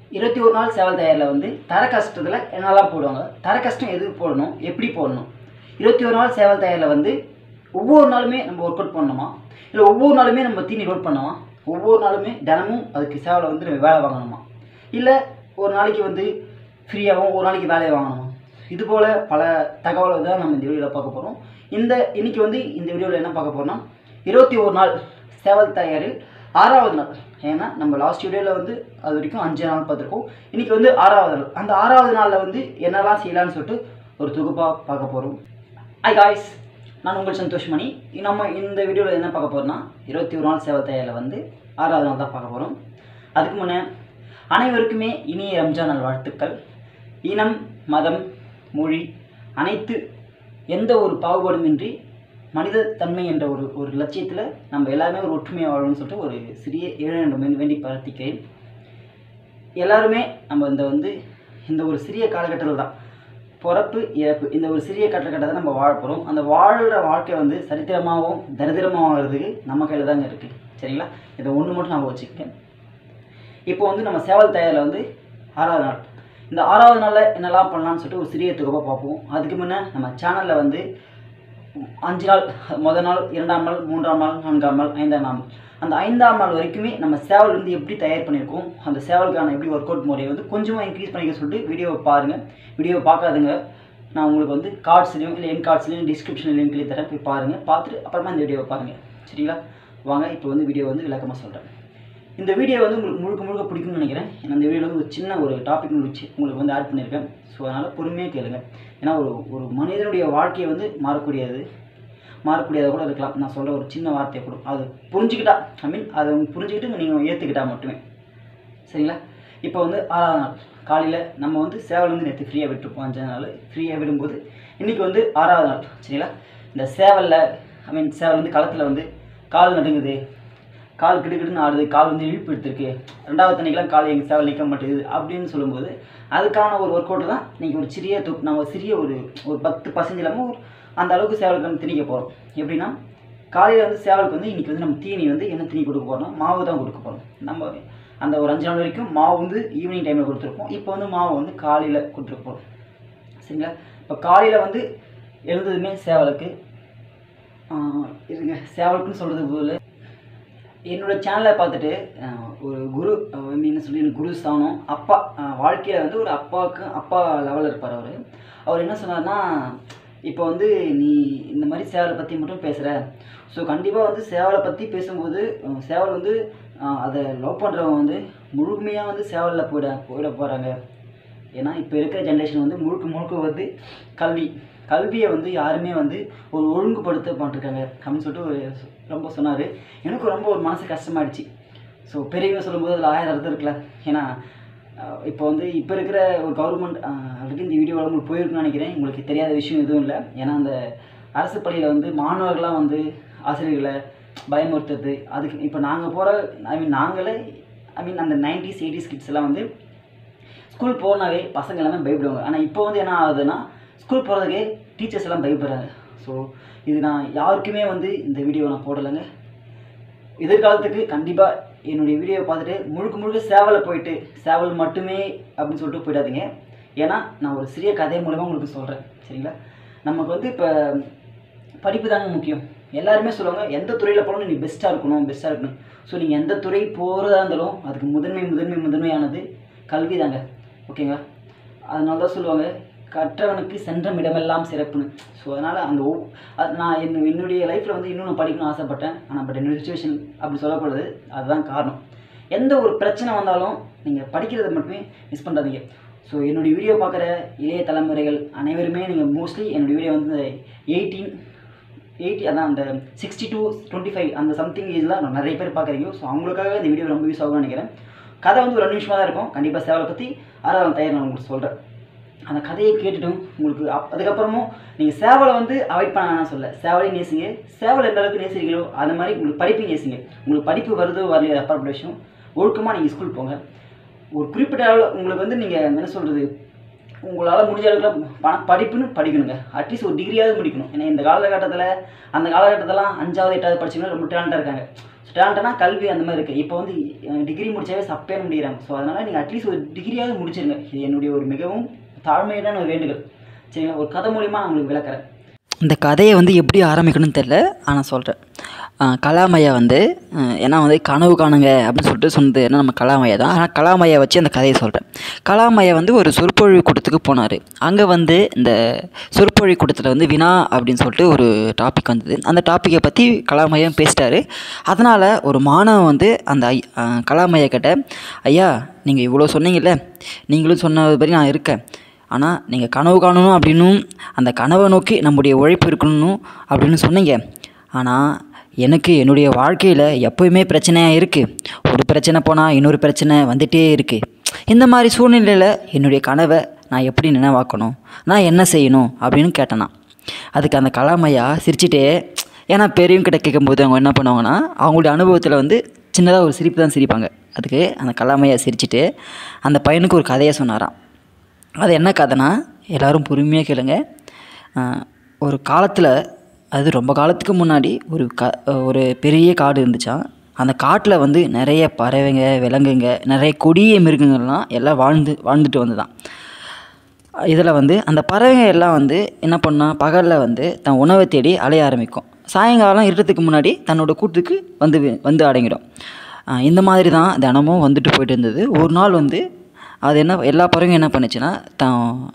இருபத்தி ஒரு நாள் சேவல் தயாரில் வந்து தர கஷ்டத்தில் என்னெல்லாம் போடுவாங்க தர கஷ்டம் எது போடணும் எப்படி போடணும் இருபத்தி ஒரு நாள் சேவல் தயாரில் வந்து ஒவ்வொரு நாளுமே நம்ம ஒர்க் அவுட் பண்ணணுமா இல்லை ஒவ்வொரு நாளுமே நம்ம தீனி லோட் பண்ணணுமா ஒவ்வொரு நாளுமே தினமும் அதுக்கு சேவலை வந்து நம்ம வேலை வாங்கணுமா இல்லை ஒரு நாளைக்கு வந்து ஃப்ரீயாகவும் ஒரு நாளைக்கு வேலையை வாங்கணுமா இது போல் பல தகவலை தான் நம்ம இந்த வீடியோவில் பார்க்க போகிறோம் இந்த இன்னைக்கு வந்து இந்த வீடியோவில் என்ன பார்க்க போகிறோம்னா இருபத்தி ஒரு நாள் சேவல் தயாரில் ஆறாவது நாள் ஏன்னா நம்ம லாஸ்ட் வீடியோவில் வந்து அது வரைக்கும் அஞ்சு நாள் பார்த்துருக்கோம் இன்றைக்கி வந்து ஆறாவது நாள் அந்த ஆறாவது நாளில் வந்து என்னெல்லாம் செய்யலாம்னு சொல்லிட்டு ஒரு தொகுப்பாக பார்க்க போகிறோம் ஹாய் காய்ஸ் நான் உங்கள் சந்தோஷ்மணி நம்ம இந்த வீடியோவில் என்ன பார்க்க போகிறோம்னா இருபத்தி ஒரு நாள் சேவை தயாரில் வந்து ஆறாவது நாள் தான் பார்க்க போகிறோம் அதுக்கு முன்னே அனைவருக்குமே இனிய ரம்ஜான் நாள் வாழ்த்துக்கள் இனம் மதம் மொழி அனைத்து எந்த ஒரு பாகுபாடுமின்றி மனித தன்மை என்ற ஒரு ஒரு லட்சியத்தில் நம்ம எல்லாருமே ஒரு ஒற்றுமையாக வாழணும்னு சொல்லிட்டு ஒரு சிறிய ஏழு வேண்டி பிரார்த்திக்கிறேன் எல்லாருமே நம்ம இந்த வந்து இந்த ஒரு சிறிய காலகட்டத்தில் தான் பிறப்பு இறப்பு இந்த ஒரு சிறிய காலகட்டத்தை நம்ம வாழ போகிறோம் அந்த வாழ்கிற வாழ்க்கை வந்து சரித்திரமாகவும் தரித்திரமாகவும் ஆகிறதுக்கு நம்ம கையில் தாங்க இருக்குது சரிங்களா இதை ஒன்று மட்டும் நான் வச்சுக்கேன் இப்போ வந்து நம்ம சேவல் தயாரில் வந்து ஆறாவது நாள் இந்த ஆறாவது நாளில் என்னெல்லாம் பண்ணலாம்னு சொல்லிட்டு ஒரு சிறிய தொகுப்பாக பார்ப்போம் அதுக்கு முன்னே நம்ம சேனலில் வந்து அஞ்சு நாள் முதல் நாள் இரண்டாம் நாள் மூன்றாம் நாள் நான்காம் நாள் ஐந்தாம் நாள் அந்த ஐந்தாம் நாள் வரைக்குமே நம்ம சேவல் வந்து எப்படி தயார் பண்ணியிருக்கோம் அந்த சேவலுக்கான எப்படி ஒர்க் அவுட் முறையை வந்து கொஞ்சமாக இன்க்ரீஸ் பண்ணிக்க சொல்லிட்டு வீடியோவை பாருங்கள் வீடியோவை பார்க்காதுங்க நான் உங்களுக்கு வந்து கார்ட்ஸ்லையும் இல்லை என் கார்ட்ஸ்லையும் டிஸ்கிரிப்ஷன் லிங்க்லேயும் தரேன் போய் பாருங்கள் பார்த்துட்டு அப்புறமா இந்த வீடியோவை பாருங்கள் சரிங்களா வாங்க இப்போ வந்து வீடியோ வந்து விளக்கமாக சொல்கிறேன் இந்த வீடியோ வந்து உங்களுக்கு முழுக்க முழுக்க பிடிக்கும்னு நினைக்கிறேன் ஏன்னா இந்த வீடியோவில் வந்து ஒரு சின்ன ஒரு டாபிக் வச்சு உங்களுக்கு வந்து ஆட் பண்ணியிருக்கேன் ஸோ அதனால் பொறுமையாக கேளுங்க ஏன்னா ஒரு ஒரு மனிதனுடைய வாழ்க்கையை வந்து மாறக்கூடியது மாறக்கூடியதாக கூட இருக்கலாம் நான் சொல்கிற ஒரு சின்ன வார்த்தையை கூட அது புரிஞ்சுக்கிட்டா ஐ மீன் அதை புரிஞ்சுக்கிட்டு நீங்கள் ஏற்றுக்கிட்டா மட்டுமே சரிங்களா இப்போ வந்து ஆறாவது நாள் காலையில் நம்ம வந்து சேவல் வந்து நேற்று ஃப்ரீயாக விட்டுருப்போம் அஞ்சு நாள் ஃப்ரீயாக விடும்போது இன்றைக்கி வந்து ஆறாவது நாள் சரிங்களா இந்த சேவலில் ஐ மீன் சேவல் வந்து களத்தில் வந்து கால் நடுங்குது கால் கிடுக்கிடுன்னு ஆடுது கால் வந்து இழுப்பு எடுத்திருக்கு ரெண்டாவது தண்ணிக்கெலாம் கால் எங்கள் சேவல் நிற்க மாட்டேங்குது அப்படின்னு சொல்லும்போது அதுக்கான ஒரு ஒர்க் அவுட் தான் இன்றைக்கி ஒரு சிறிய தொப் நம்ம சிறிய ஒரு ஒரு பத்து பர்சன்ட் இல்லாமல் ஒரு அந்த அளவுக்கு சேவலுக்கு நம்ம திணிக்க போகிறோம் எப்படின்னா காலையில் வந்து சேவலுக்கு வந்து இன்றைக்கி வந்து நம்ம தீனி வந்து என்ன தீனி கொடுக்க போகிறோம் மாவு தான் கொடுக்க போகிறோம் நம்ம அந்த ஒரு அஞ்சு நாள் வரைக்கும் மாவு வந்து ஈவினிங் டைமில் கொடுத்துருப்போம் இப்போ வந்து மாவு வந்து காலையில் கொடுத்துருக்க போகிறோம் சரிங்களா இப்போ காலையில் வந்து எழுந்ததுமே சேவலுக்கு ஆஹ், இருங்க சேவலுக்குன்னு சொல்கிறது போல என்னோட சேனலை பார்த்துட்டு அஹ், ஒரு குரு மீன் சொல்லி எனக்கு குரு ஸ்தானம் அப்பா வாழ்க்கையில் வந்து ஒரு அப்பாவுக்கு அப்பா லெவலில் இருப்பார் அவர் அவர் என்ன சொன்னார்னா இப்போ வந்து நீ இந்த மாதிரி சேவலை பற்றி மட்டும் பேசுகிற ஸோ கண்டிப்பாக வந்து சேவலை பற்றி பேசும்போது அஹ், சேவல் வந்து அஹ், அதை லவ் பண்ணுறவங்க வந்து முழுமையாக வந்து சேவலில் போயிட போயிட போகிறாங்க ஏன்னா இப்போ இருக்கிற ஜென்ரேஷன் வந்து முழுக்க முழுக்க வந்து கல்வி கல்வியை வந்து யாருமே வந்து ஒரு ஒழுங்குபடுத்த மாட்டிருக்காங்க அப்படின்னு சொல்லிட்டு ஒரு ரொம்ப சொன்னார் எனக்கு ரொம்ப ஒரு மனசு கஷ்டமாயிடுச்சு ஸோ பெரியவங்க சொல்லும்போது அதில் ஆயிரம் அர்த்தம் இருக்குல்ல ஏன்னா அஹ், இப்போ வந்து இப்போ இருக்கிற ஒரு கவர்மெண்ட் ஆல்ரெடி இந்த வீடியோவில் உங்களுக்கு போயிருக்குன்னு நினைக்கிறேன் உங்களுக்கு தெரியாத விஷயம் எதுவும் இல்லை ஏன்னா அந்த அரசு பள்ளியில் வந்து மாணவர்களாக வந்து ஆசிரியர்களை பயமுறுத்துறது அதுக்கு இப்போ நாங்கள் போகிற ஐ மீன் நாங்களே ஐ மீன் அந்த நைன்டிஸ் எயிட்டிஸ் கிட்ஸ் எல்லாம் வந்து ஸ்கூல் போனாவே பசங்க எல்லாமே பயப்படுவாங்க ஆனால் இப்போ வந்து என்ன ஆகுதுன்னா ஸ்கூல் போகிறதுக்கே டீச்சர்ஸ் எல்லாம் பயப்படுறாங்க ஸோ இது நான் யாருக்குமே வந்து இந்த வீடியோ நான் போடலைங்க எதிர்காலத்துக்கு கண்டிப்பாக என்னுடைய வீடியோவை பார்த்துட்டு முழுக்க முழுக்க சேவலை போயிட்டு சேவல் மட்டுமே அப்படின்னு சொல்லிட்டு போயிடாதீங்க ஏன்னா நான் ஒரு சிறிய கதை மூலமாக உங்களுக்கு சொல்கிறேன் சரிங்களா நமக்கு வந்து இப்போ படிப்பு தாங்க முக்கியம் எல்லாருமே சொல்லுவாங்க எந்த துறையில் போனாலும் நீ பெஸ்ட்டாக இருக்கணும் பெஸ்ட்டாக இருக்கணும் ஸோ நீங்கள் எந்த துறை போகிறதா இருந்தாலும் அதுக்கு முதன்மை முதன்மை முதன்மையானது கல்வி தாங்க ஓகேங்களா அதனால தான் சொல்லுவாங்க கற்றவனுக்கு சென்ற இடமெல்லாம் சிறப்புன்னு ஸோ அதனால் அந்த ஒவ் அது நான் என்ன என்னுடைய லைஃப்பில் வந்து இன்னும் நான் படிக்கணும்னு ஆசைப்பட்டேன் ஆனால் பட் என்னுடைய சுச்சுவேஷன் அப்படி சொல்லக்கூடாது அதுதான் காரணம் எந்த ஒரு பிரச்சனை வந்தாலும் நீங்கள் படிக்கிறத மட்டுமே மிஸ் பண்ணுறாதீங்க ஸோ என்னுடைய வீடியோ பார்க்குற இளைய தலைமுறைகள் அனைவருமே நீங்கள் மோஸ்ட்லி என்னுடைய வீடியோ வந்து எயிட்டீன் எயிட்டி அதான் அந்த சிக்ஸ்டி டூ டுவெண்ட்டி ஃபைவ் அந்த சம்திங் ஏஜில் நிறைய பேர் பார்க்குறீங்க ஸோ அவங்களுக்காக இந்த வீடியோ ரொம்ப யூஸ் ஆகும்னு நினைக்கிறேன் கதை வந்து ஒரு ரெண்டு நிமிஷமாக தான் இருக்கும் கண்டிப்பாக சேவலை பற்றி ஆறாவது தயார் நான் உங்களுக்கு சொல்கிறேன் அந்த கதையை கேட்டுட்டும் உங்களுக்கு அப் அதுக்கப்புறமும் நீங்கள் சேவலை வந்து அவாய்ட் பண்ண வேணாம் சொல்ல சேவலையும் நேசிங்க சேவல் எந்த அளவுக்கு நேசிக்கிறீங்களோ அது மாதிரி உங்களுக்கு படிப்பையும் நேசிங்க உங்களுக்கு படிப்பு வருதோ வரலையோ அது அப்புறம் விஷயம் ஒழுக்கமாக நீங்கள் ஸ்கூல் போங்க ஒரு குறிப்பிட்ட அளவு உங்களுக்கு வந்து நீங்கள் என்ன சொல்கிறது உங்களால் முடிஞ்ச அளவுக்கு பணம் படிப்புன்னு படிக்கணுங்க அட்லீஸ்ட் ஒரு டிகிரியாவது முடிக்கணும் ஏன்னா இந்த காலகட்டத்தில் அந்த காலகட்டத்திலலாம் அஞ்சாவது எட்டாவது படிச்சவங்க ரொம்ப டேலண்டாக இருக்காங்க ஸோ டேலண்ட்னா கல்வி அந்த மாதிரி இருக்குது இப்போ வந்து டிகிரி முடிச்சாவே சப்பேன்னு முடிகிறாங்க ஸோ அதனால் நீங்கள் அட்லீஸ்ட் ஒரு டிகிரியாவது முடிச்சிருங்க இது என்னுடைய ஒரு மிகவும் தாழ்மையான ஒரு வேண்டுகோள் சரிங்களா ஒரு கதை மூலிமா நான் உங்களுக்கு விளக்குறேன் இந்த கதையை வந்து எப்படி ஆரம்பிக்கணும்னு தெரில ஆனால் சொல்கிறேன் கலாமையா வந்து அஹ், ஏன்னா வந்து கனவு காணுங்க அப்படின்னு சொல்லிட்டு சொன்னது என்ன நம்ம கலாமையா தான் ஆனால் கலாமையா வச்சு அந்த கதையை சொல்கிறேன் கலாமையா வந்து ஒரு சொற்பொழிவு கூட்டத்துக்கு போனார் அங்கே வந்து இந்த சொற்பொழிவு கூட்டத்தில் வந்து வினா அப்படின்னு சொல்லிட்டு ஒரு டாபிக் வந்தது அந்த டாப்பிக்கை பற்றி கலாமையா பேசிட்டாரு அதனால் ஒரு மாணவன் வந்து அந்த ஐ அஹ், கலாமையா கிட்ட ஐயா நீங்கள் இவ்வளோ சொன்னீங்கல்ல நீங்களும் சொன்னபடி நான் இருக்கேன் ஆனால் நீங்கள் கனவு காணணும் அப்படின்னும் அந்த கனவை நோக்கி நம்முடைய உழைப்பு இருக்கணும் அப்படின்னு சொன்னீங்க ஆனால் எனக்கு என்னுடைய வாழ்க்கையில் எப்போயுமே பிரச்சனையாக இருக்குது ஒரு பிரச்சனை போனால் இன்னொரு பிரச்சனை வந்துகிட்டே இருக்குது இந்த மாதிரி சூழ்நிலையில் என்னுடைய கனவை நான் எப்படி நினைவாக்கணும் நான் என்ன செய்யணும் அப்படின்னு கேட்டேன் நான் அதுக்கு அந்த கலாமையா சிரிச்சிட்டே ஏன்னா பெரியவங்க கிட்ட கேட்கும்போது அவங்க என்ன பண்ணுவாங்கன்னா அவங்களுடைய அனுபவத்தில் வந்து சின்னதாக ஒரு சிரிப்பு தான் சிரிப்பாங்க அதுக்கு அந்த கலாமையா சிரிச்சிட்டு அந்த பையனுக்கு ஒரு கதையை சொன்னாராம் அது என்ன கதைனா எல்லோரும் பொறுமையாக கேளுங்க ஆஹ் ஒரு காலத்தில் அது ரொம்ப காலத்துக்கு முன்னாடி ஒரு க ஒரு பெரிய காடு இருந்துச்சாம் அந்த காட்டில் வந்து நிறைய பறவைங்க விலங்குங்க நிறைய கொடிய மிருகங்கள்லாம் எல்லாம் வாழ்ந்து வாழ்ந்துட்டு வந்துதான் இதில் வந்து அந்த பறவைங்க எல்லாம் வந்து என்ன பண்ணா பகலில் வந்து தன் உணவை தேடி அலைய ஆரம்பிக்கும் சாயங்காலம் இருட்டத்துக்கு முன்னாடி தன்னோட கூட்டுக்கு வந்து வி- வந்து அடங்கிடும் ஆஹ் இந்த மாதிரி தான் தினமும் வந்துட்டு போயிட்டு இருந்தது ஒரு நாள் வந்து அது என்ன எல்லா பறவையும் என்ன பண்ணுச்சுன்னா தான்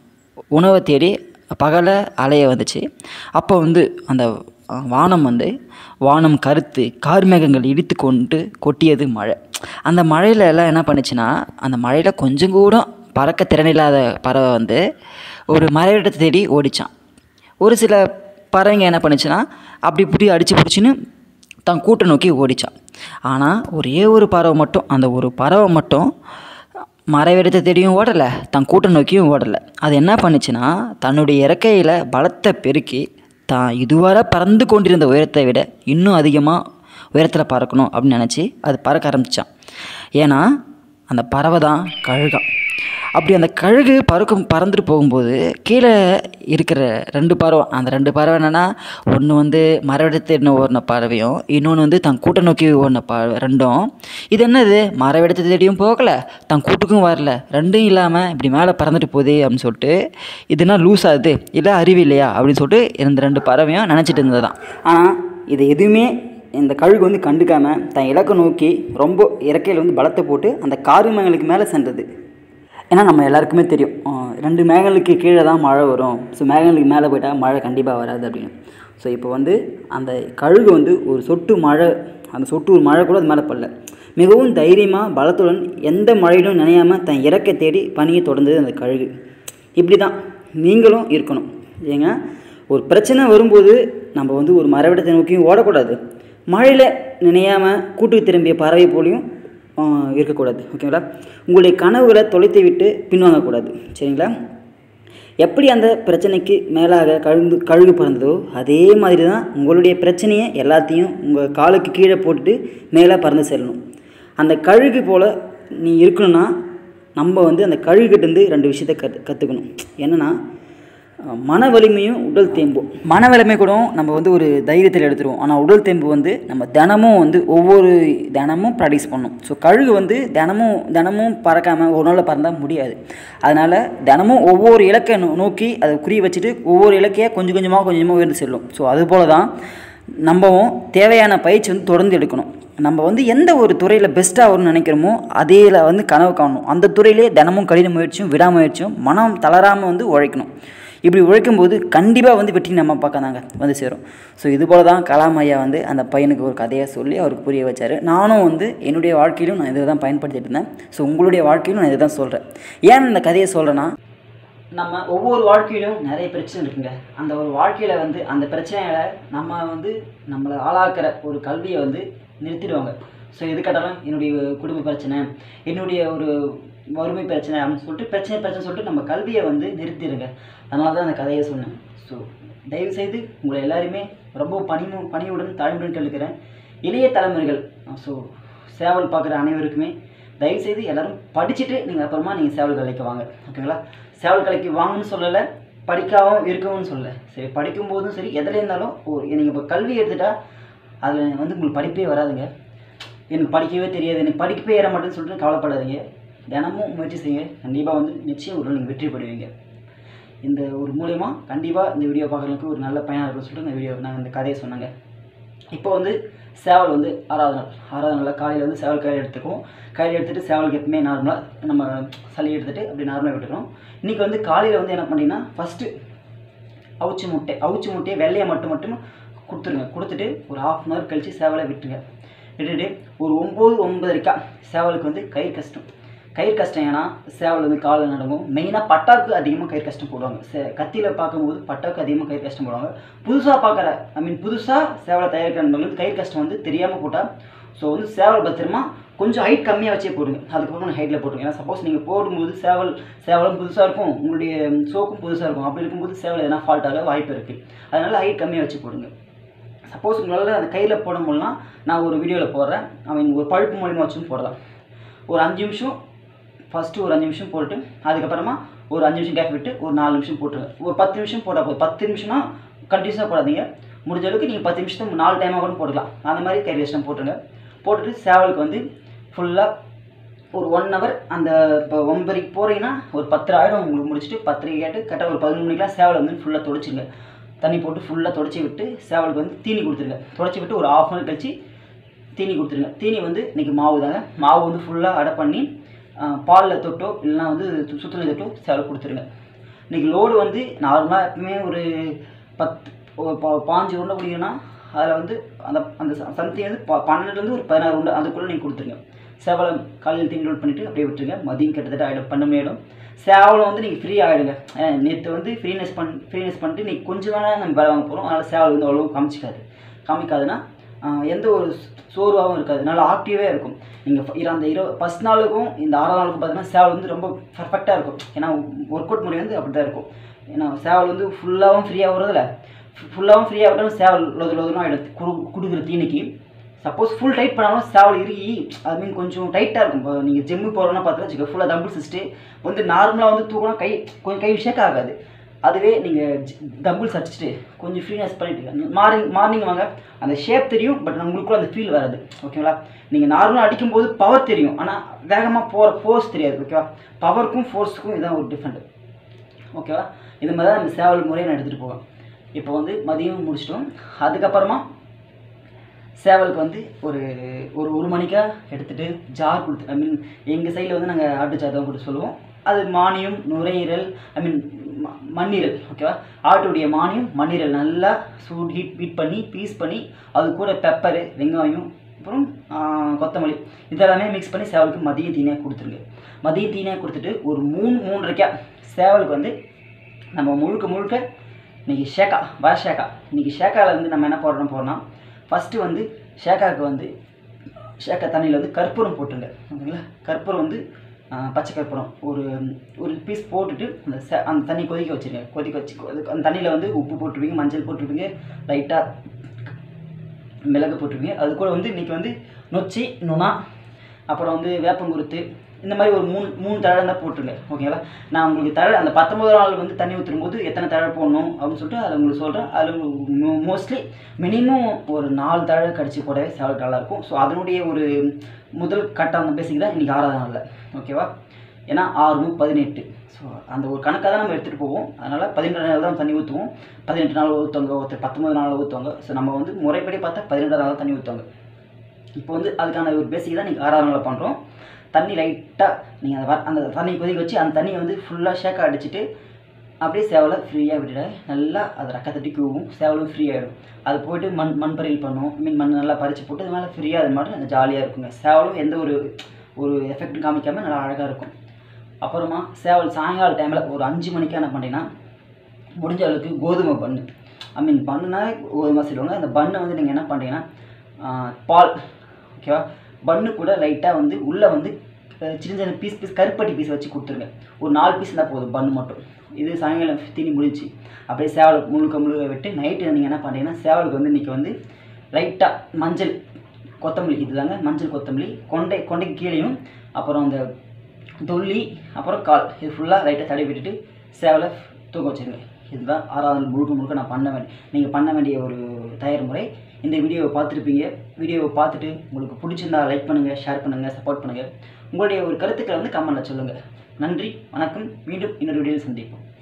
உணவை தேடி பகலை அலைய வந்துச்சு அப்போ வந்து அந்த அஹ், வானம் வந்து வானம் கருத்து கார்மேகங்கள் இடித்து கொண்டு கொட்டியது மழை அந்த மழையில எல்லாம் என்ன பண்ணுச்சுன்னா அந்த மழையில் கொஞ்சம் கூட பறக்க திறனில்லாத பறவை வந்து ஒரு மறைவிடத்தை தேடி ஓடிச்சான் ஒரு சில பறவைங்க என்ன பண்ணுச்சுன்னா அப்படி இப்படி அடித்து பிடிச்சின்னு தன் கூட்டை நோக்கி ஓடிச்சான் ஆனால் ஒரே ஒரு பறவை மட்டும் அந்த ஒரு பறவை மட்டும் மறைவிடத்தை தேடியும் ஓடலை தன் கூட்டை நோக்கியும் ஓடலை அது என்ன பண்ணுச்சுன்னா தன்னுடைய இறக்கையில் பலத்தை பெருக்கி தான் இதுவரை பறந்து கொண்டிருந்த உயரத்தை விட இன்னும் அதிகமாக உயரத்தில் பறக்கணும் அப்படின்னு நினச்சி அது பறக்க ஆரம்பிச்சான் ஏன்னா அந்த பறவை தான் கழுகான் அப்படி அந்த கழுகு பறக்கும் பறந்துட்டு போகும்போது கீழே இருக்கிற ரெண்டு பறவை அந்த ரெண்டு பறவை என்னென்னா ஒன்று வந்து மரவிடத்தை ஓடின பறவையும் இன்னொன்று வந்து தன் கூட்டை நோக்கி ஓடின பறவை ரெண்டும் இது என்னது மரவிடத்தை தேடியும் போகலை தன் கூட்டுக்கும் வரல ரெண்டும் இல்லாமல் இப்படி மேலே பறந்துட்டு போகுது அப்படின்னு சொல்லிட்டு இதுனா லூஸ் ஆகுது இல்லை அறிவு இல்லையா அப்படின்னு சொல்லிட்டு இந்த ரெண்டு பறவையும் நினச்சிட்டு இருந்ததுதான் ஆனால் இது எதுவுமே இந்த கழுகு வந்து கண்டுக்காமல் தன் இலக்கை நோக்கி ரொம்ப இறக்கையில் வந்து பலத்தை போட்டு அந்த காருமங்களுக்கு மேலே சென்றது ஏன்னா நம்ம எல்லாருக்குமே தெரியும் அஹ் ரெண்டு மேகங்களுக்கு கீழே தான் மழை வரும் ஸோ மேகங்களுக்கு மேலே போயிட்டால் மழை கண்டிப்பாக வராது அப்படின்னு ஸோ இப்போ வந்து அந்த கழுகு வந்து ஒரு சொட்டு மழை அந்த சொட்டு ஒரு மழை கூட அது மேலே படல மிகவும் தைரியமாக பலத்துடன் எந்த மழையிலும் நினையாம தன் இறக்கை தேடி பணியை தொடர்ந்தது அந்த கழுகு இப்படி தான் நீங்களும் இருக்கணும் ஏங்க ஒரு பிரச்சனை வரும்போது நம்ம வந்து ஒரு மரவிடத்தை நோக்கியும் ஓடக்கூடாது மழையில் நினையாமல் கூட்டுக்கு திரும்பிய பறவை போலையும் ஆஹ், இருக்கக்கூடாது ஓகேங்களா உங்களுடைய கனவுகளை தொலைத்து விட்டு பின்வாங்கக்கூடாது சரிங்களா எப்படி அந்த பிரச்சனைக்கு மேலாக கழுந்து கழுகு பறந்ததோ அதே மாதிரி தான் உங்களுடைய பிரச்சனையை எல்லாத்தையும் உங்கள் காலுக்கு கீழே போட்டுட்டு மேலே பறந்து செல்லணும் அந்த கழுகு போல் நீ இருக்கணும்னா நம்ம வந்து அந்த கழுகுகிட்டேருந்து ரெண்டு விஷயத்தை கற்று கற்றுக்கணும் என்னென்னா அஹ், மன வலிமையும் உடல் தேம்பும் மன வலிமை கூட நம்ம வந்து ஒரு தைரியத்தில் எடுத்துருவோம் ஆனால் உடல் தேம்பு வந்து நம்ம தினமும் வந்து ஒவ்வொரு தினமும் ப்ராக்டிஸ் பண்ணணும் ஸோ கழுகு வந்து தினமும் தினமும் பறக்காமல் ஒரு நாளில் பறந்தால் முடியாது அதனால் தினமும் ஒவ்வொரு இலக்கை நோ- நோக்கி அதை குறி வச்சுட்டு ஒவ்வொரு இலக்கையாக கொஞ்சம் கொஞ்சமாக கொஞ்சமாக உயர்ந்து செல்லும் ஸோ அதுபோல தான் நம்மவும் தேவையான பயிற்சி வந்து தொடர்ந்து எடுக்கணும் நம்ம வந்து எந்த ஒரு துறையில் பெஸ்ட்டாக வரும்னு நினைக்கிறோமோ அதேல வந்து கனவு காணணும் அந்த துறையிலே தினமும் கடின முயற்சியும் விடாமுயற்சியும் மனம் தளராமல் வந்து உழைக்கணும் இப்படி உழைக்கும்போது கண்டிப்பாக வந்து வெற்றி நம்ம பக்கம் தாங்க வந்து சேரும் ஸோ இது போல தான் கலாம் ஐயா வந்து அந்த பையனுக்கு ஒரு கதையை சொல்லி அவருக்கு புரிய வச்சார் நானும் வந்து என்னுடைய வாழ்க்கையிலும் நான் இதை தான் பயன்படுத்திட்டு இருந்தேன் ஸோ உங்களுடைய வாழ்க்கையிலும் நான் இதை தான் சொல்கிறேன் ஏன் இந்த கதையை சொல்கிறேன்னா நம்ம ஒவ்வொரு வாழ்க்கையிலும் நிறைய பிரச்சனை இருக்குங்க அந்த ஒரு வாழ்க்கையில் வந்து அந்த பிரச்சனையில நம்ம வந்து நம்மளை ஆளாக்குற ஒரு கல்வியை வந்து நிறுத்திடுவாங்க ஸோ எது கேட்டாலும் என்னுடைய குடும்ப பிரச்சனை என்னுடைய ஒரு வறுமை பிரச்சனை அப்படின்னு சொல்லிட்டு பிரச்சனை பிரச்சனை சொல்லிட்டு நம்ம கல்வியை வந்து நிறுத்திடுங்க அதனால தான் அந்த கதையை சொன்னேன் ஸோ தயவுசெய்து உங்களை எல்லாருமே ரொம்ப பணிமு பணியுடன் தாழ்மையுடன் கேட்கிறேன் இளைய தலைமுறைகள் ஸோ சேவல் பார்க்குற அனைவருக்குமே தயவுசெய்து எல்லாரும் படிச்சுட்டு நீங்கள் அப்புறமா நீங்கள் சேவல் கலைக்கு வாங்க ஓகேங்களா சேவல் கலைக்கு வாங்கன்னு சொல்லலை படிக்காமல் இருக்கவும் சொல்லலை சரி படிக்கும்போதும் சரி எதில் இருந்தாலும் ஒரு நீங்கள் இப்போ கல்வி எடுத்துட்டா அதில் வந்து உங்களுக்கு படிப்பே வராதுங்க எனக்கு படிக்கவே தெரியாது எனக்கு படிக்கவே ஏற மாட்டேன்னு சொல்லிட்டு கவலைப்படாதீங்க தினமும் முயற்சி செய்யுங்க கண்டிப்பாக வந்து நிச்சயம் ஒரு நாள் நீங்கள் வெற்றி பெறுவீங்க இந்த ஒரு மூலயமா கண்டிப்பாக இந்த வீடியோ பார்க்குறதுக்கு ஒரு நல்ல பயனாக இருக்கும்னு சொல்லிட்டு இந்த வீடியோ நான் இந்த கதையை சொன்னாங்க இப்போ வந்து சேவல் வந்து ஆறாவது நாள் ஆறாவது நாளில் காலையில் வந்து சேவல் கையில் எடுத்துக்குவோம் கையில் எடுத்துகிட்டு சேவலுக்கு எப்பவுமே நார்மலாக நம்ம சளி எடுத்துகிட்டு அப்படி நார்மலாக விட்டுக்கிறோம் இன்றைக்கி வந்து காலையில் வந்து என்ன பண்ணிங்கன்னா ஃபஸ்ட்டு அவிச்சு முட்டை அவிச்சு முட்டையை வெள்ளையை மட்டும் மட்டும் கொடுத்துருங்க கொடுத்துட்டு ஒரு ஹாஃப் அன் ஹவர் கழித்து சேவலை விட்டுருங்க விட்டுட்டு ஒரு ஒம்பது ஒன்பதரைக்கா சேவலுக்கு வந்து கயிறு கஷ்டம் கயிறு கஷ்டம் ஏன்னா சேவல் வந்து காலில் நடங்கும் மெயினாக பட்டாவுக்கு அதிகமாக கயிறு கஷ்டம் போடுவாங்க சே கத்தியில் பார்க்கும்போது பட்டாவுக்கு அதிகமாக கயிறு கஷ்டம் போடுவாங்க புதுசாக பார்க்குற ஐ மீன் புதுசாக சேவலை தயாரிக்கிறவங்களுக்கு கயிறு கஷ்டம் வந்து தெரியாமல் போட்டால் ஸோ வந்து சேவல் பத்திரமா கொஞ்சம் ஹைட் கம்மியாக வச்சே போடுங்க அதுக்கப்புறம் ஹைட்டில் போட்டுருங்க ஏன்னா சப்போஸ் நீங்கள் போடும்போது சேவல் சேவலும் புதுசாக இருக்கும் உங்களுடைய சோக்கும் புதுசாக இருக்கும் அப்படி இருக்கும்போது சேவல் எதனா ஃபால்ட் ஆக வாய்ப்பு இருக்குது அதனால் ஹைட் கம்மியாக வச்சு போடுங்க சப்போஸ் உங்களால் அந்த கையில் போட முடியலனா நான் ஒரு வீடியோவில் போடுறேன் ஐ மீன் ஒரு பழுப்பு மூலிமா வச்சும் போடலாம் ஒரு அஞ்சு நிமிஷம் ஃபஸ்ட்டு ஒரு அஞ்சு நிமிஷம் போட்டு அதுக்கப்புறமா ஒரு அஞ்சு நிமிஷம் கேப் விட்டு ஒரு நாலு நிமிஷம் போட்டுருங்க ஒரு பத்து நிமிஷம் போட்டால் போதும் பத்து நிமிஷம்னா கண்டினியூஸாக போடாதீங்க முடிஞ்ச அளவுக்கு நீங்கள் பத்து நிமிஷத்துக்கு நாலு டைமாக கூட போட்டுக்கலாம் அந்த மாதிரி கறி விஷயம் போட்டுருங்க போட்டுட்டு சேவலுக்கு வந்து ஃபுல்லாக ஒரு ஒன் ஹவர் அந்த இப்போ ஒன்பதுக்கு போகிறீங்கன்னா ஒரு பத்தரை ஆயிடும் உங்களுக்கு முடிச்சுட்டு பத்தரை கேட்டு கரெக்டாக ஒரு பதினொன்று மணிக்கெலாம் சேவலை வந்து ஃபுல்லாக தொடச்சிங்க தண்ணி போட்டு ஃபுல்லாக தொடச்சி விட்டு சேவலுக்கு வந்து தீனி கொடுத்துருங்க தொடச்சி விட்டு ஒரு ஆஃப் அன் கழிச்சு தீனி கொடுத்துருங்க தீனி வந்து இன்றைக்கி மாவு தாங்க மாவு வந்து ஃபுல்லாக அடை பண்ணி பாலில் தொட்டோ இல்லைனா வந்து சுற்றுல தொட்டோ சேவல் கொடுத்துருங்க இன்றைக்கி லோடு வந்து நார்மலாக எப்பவுமே ஒரு பத்து ஒரு பா- பாஞ்சு உருண்டை பிடிக்குன்னா அதில் வந்து அந்த அந்த ச- சந்தி வந்து ப பன்னெண்டுலேருந்து ஒரு பதினாறு உருண்டை அதுக்குள்ளே நீங்கள் கொடுத்துருங்க சேவலம் காலையில் தீனி லோட் பண்ணிவிட்டு அப்படியே விட்டுருங்க மதியம் கிட்டத்தட்ட ஆகிடும் பன்னெண்டு மணி ஆகிடும் சேவலம் வந்து நீங்கள் ஃப்ரீ ஆகிடுங்க நேற்று வந்து ஃப்ரீனஸ் பண் ஃப்ரீனஸ் பண்ணிட்டு நீங்கள் கொஞ்சம் வேணால் நம்ம வேலை வாங்க போகிறோம் அதனால் சேவல் வந்து அவ்வளோ காமிச்சிக்காது காமிக்காதுன்னா ஆஹ் எந்த ஒரு சோர்வாகவும் இருக்காது நல்லா ஆக்டிவாக இருக்கும் நீங்கள் அந்த இரு ஃபஸ்ட் நாளுக்கும் இந்த ஆறாம் நாளுக்கும் பார்த்தீங்கன்னா சேவல் வந்து ரொம்ப பர்ஃபெக்டாக இருக்கும் ஏன்னா ஒர்க் அவுட் முறை வந்து அப்படி தான் இருக்கும் ஏன்னா சேவல் வந்து ஃபுல்லாகவும் ஃப்ரீயாக வரதில்ல ஃபுல்லாகவும் ஃப்ரீயாக விட்டாலும் சேவல் லொது லொதுன்னு ஆகிடும் குடு கொடுக்குற தீனிக்கு சப்போஸ் ஃபுல் டைட் பண்ணாலும் சேவல் இறுகி அது மீன் கொஞ்சம் டைட்டாக இருக்கும் இப்போ நீங்கள் ஜிம்மு போகிறோன்னா பார்த்தீங்கன்னா வச்சுக்க ஃபுல்லாக தம்பிள் சிஸ்ட்டு வந்து நார்மலாக வந்து தூக்கினா கை கொஞ்சம் கை ஷேக் ஆகாது அதுவே நீங்கள் தம்பிள்ஸ் அடிச்சுட்டு கொஞ்சம் ஃப்ரீனஸ் பண்ணிட்டு மார்னிங் மார்னிங் வாங்க அந்த ஷேப் தெரியும் பட் உங்களுக்குள்ள அந்த ஃபீல் வராது ஓகேங்களா நீங்கள் நார்மலாக அடிக்கும்போது பவர் தெரியும் ஆனால் வேகமாக போகிற ஃபோர்ஸ் தெரியாது ஓகேவா பவருக்கும் ஃபோர்ஸுக்கும் இதான் ஒரு டிஃப்ரெண்ட் ஓகேவா இது மாதிரி தான் நம்ம சேவல் முறையை நான் எடுத்துகிட்டு போவேன் இப்போ வந்து மதியம் முடிச்சிட்டோம் அதுக்கப்புறமா சேவலுக்கு வந்து ஒரு ஒரு ஒரு மணிக்கா எடுத்துகிட்டு ஜார் கொடுத்து ஐ மீன் எங்கள் சைடில் வந்து நாங்கள் ஆட்டு ஜார் தான் கொடுத்து சொல்லுவோம் அது மானியம் நுரையீரல் ஐ மீன் மண்ணீரல் ஓகேவா ஆட்டுடைய மானியம் மண்ணீரல் நல்லா சூட் ஹீட் ஹீட் பண்ணி பீஸ் பண்ணி அது கூட பெப்பரு வெங்காயம் அப்புறம் ஆ, கொத்தமல்லி இதெல்லாமே மிக்ஸ் பண்ணி சேவலுக்கு மதிய தீனியாக கொடுத்துருங்க மதிய தீனியாக கொடுத்துட்டு ஒரு மூணு மூன்றரைக்கா சேவலுக்கு வந்து நம்ம முழுக்க முழுக்க இன்னைக்கு ஷேக்கா வர ஷேக்கா இன்னைக்கு ஷேக்காவில் வந்து நம்ம என்ன போடுறோம் போகிறோம்னா ஃபஸ்ட்டு வந்து ஷேக்காவுக்கு வந்து ஷேக்கா தண்ணியில் வந்து கற்பூரம் போட்டுங்க ஓகேங்களா கற்பூரம் வந்து ஆ, பச்சை கற்பூரம் ஒரு ஒரு பீஸ் போட்டுட்டு அந்த சே அந்த தண்ணி கொதிக்க வச்சுருங்க கொதிக்க வச்சு கொதி- அந்த தண்ணியில் வந்து உப்பு போட்டுருவீங்க மஞ்சள் போட்டுருவீங்க லைட்டாக மிளகு போட்டுருவீங்க அது கூட வந்து இன்றைக்கி வந்து நொச்சி நுணா அப்புறம் வந்து வேப்பங்குருத்து இந்த மாதிரி ஒரு மூணு மூணு தழை தான் போட்டுருங்க ஓகேங்களா நான் உங்களுக்கு தழை அந்த பத்தொம்பது நாள் வந்து தண்ணி ஊற்றும் போது எத்தனை தழை போடணும் அப்படின்னு சொல்லிட்டு அதை உங்களுக்கு சொல்கிறேன் அதில் மோஸ்ட்லி மினிமம் ஒரு நாலு தழை கடிச்சு போடவே சேவல் நல்லாயிருக்கும் ஸோ அதனுடைய ஒரு முதல் கட்டம் பேசிக் தான் இன்றைக்கி ஆறாவது நாளில் ஓகேவா ஏன்னா ஆறு மூணு பதினெட்டு ஸோ அந்த ஒரு கணக்காக தான் நம்ம எடுத்துகிட்டு போவோம் அதனால் பதினெட்டு நாள் தான் தண்ணி ஊற்றுவோம் பதினெட்டு நாள் ஊற்றுவாங்க ஒருத்தர் பத்தொம்பது நாள் ஊற்றுவாங்க ஸோ நம்ம வந்து முறைப்படி பார்த்தா பதினெட்டு நாள் தான் தண்ணி ஊற்றுவாங்க இப்போ வந்து அதுக்கான ஒரு பேசிக் தான் நீங்கள் ஆறாவது நாளில் பண்ணுறோம் தண்ணி லைட்டாக நீங்கள் அந்த வ- அந்த தண்ணி கொதிக்க வச்சு அந்த தண்ணியை வந்து ஃபுல்லாக ஷேக்காக அடிச்சுட்டு அப்படியே சேவலை ஃப்ரீயாக விட்டுட நல்லா அது ரக்க தட்டி கூவும் சேவலும் ஃப்ரீ ஆகிடும் அது போயிட்டு மண் மண் பறியல் பண்ணும் மீன் மண் நல்லா பறித்து போட்டு அது மேலே ஃப்ரீயாக அது மாதிரி ஜாலியாக இருக்குங்க சேவலும் எந்த ஒரு ஒரு எஃபெக்ட்டும் காமிக்காமல் நல்லா அழகாக இருக்கும் அப்புறமா சேவல் சாயங்கால டைமில் ஒரு அஞ்சு மணிக்கு என்ன பண்ணிங்கன்னா முடிஞ்ச அளவுக்கு கோதுமை பண்ணு ஐ மீன் பண்ணுனா கோதுமை சொல்லுவாங்க அந்த பண்ணை வந்து நீங்கள் என்ன பண்ணுறீங்கன்னா ஆஹ், பால் ஓகேவா பண்ணு கூட லைட்டாக வந்து உள்ளே வந்து அஹ், சின்ன சின்ன பீஸ் பீஸ் கருப்பட்டி பீஸ் வச்சு கொடுத்துருங்க ஒரு நாலு பீஸ் இருந்தால் போதும் பண்ணு மட்டும் இது சாயங்காலம் தீனி முடிஞ்சு அப்படியே சேவலை முழுக்க முழுக்க விட்டு நைட்டு நீங்கள் என்ன பண்ணுறீங்கன்னா சேவலுக்கு வந்து இன்றைக்கி வந்து லைட்டாக மஞ்சள் கொத்தமல்லி இதுதாங்க மஞ்சள் கொத்தமல்லி கொண்டை கொண்டைக்கு கீழேயும் அப்புறம் அந்த தொல்லி அப்புறம் கால் இது ஃபுல்லாக லைட்டாக தடவி விட்டுட்டு சேவலை தூக்க வச்சிருங்க இதுதான் ஆறாவது நாள் முழுக்க முழுக்க நான் பண்ண வேண்டிய நீங்கள் பண்ண வேண்டிய ஒரு தயார் முறை இந்த வீடியோவை பார்த்துருப்பீங்க வீடியோவை பார்த்துட்டு உங்களுக்கு பிடிச்சிருந்தா லைக் பண்ணுங்கள் ஷேர் பண்ணுங்கள் சப்போர்ட் பண்ணுங்கள் உங்களுடைய ஒரு கருத்துக்களை வந்து கமெண்ட்டில் சொல்லுங்கள் நன்றி வணக்கம் மீண்டும் இன்னொரு வீடியோவில் சந்திப்போம்